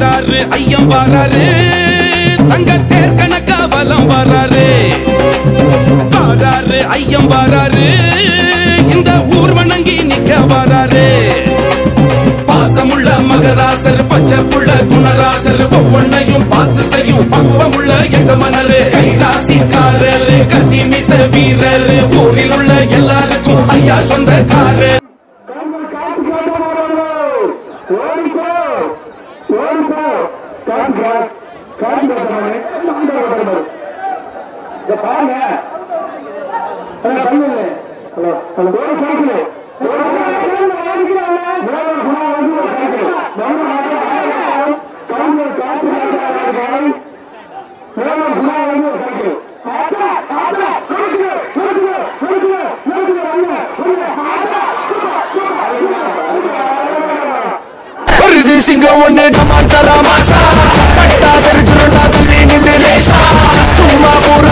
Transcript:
வாராரு ஐயம் வாராரு தங்க தேர் கணக்கா வலம் வாராரு வாராரு ஐயம் வாராரு இந்த ஊர் வணங்கி நிக்க வாராரு பாசமுள்ள மகராசர் பச்சை புள்ள குணராசர் ஒவ்வொன்னையும் பார்த்து செய்யும் பக்குவமுள்ள எங்க மன்னரு கைராசிக்காரரு கத்தி மிச வீரரு ஊரில் உள்ள எல்லாருக்கும் ஐயா சொந்தக்காரர் கண்கள் காத்து காட்டமானவர்களே ஓடிப்போ ஓடிப்போ காட்டு காட்டு காட்டமானே இத பாருங்க ஹலோ பையன் ஹலோ ஹலோ ஒரு சைக்கிள் ஒரு சைக்கிள் வாங்கிக்கிறாங்க மேல குணா வந்து ஒரு சைக்கிள் நம்ம கண்கள் காத்து காட்டமானவர்கள் மேல குணா வந்து ஒரு சைக்கிள் ஆத்தா ஆத்தா கொடுக்குது கொடுக்குது கொடுக்குது கொடுக்குது வாங்க வருது சிங்கம் ஒண்ணு டமான் சரா மாசா கட்டா தெரிஞ்சிருந்தா துள்ளி நின்று லேசா சும்மா ஒரு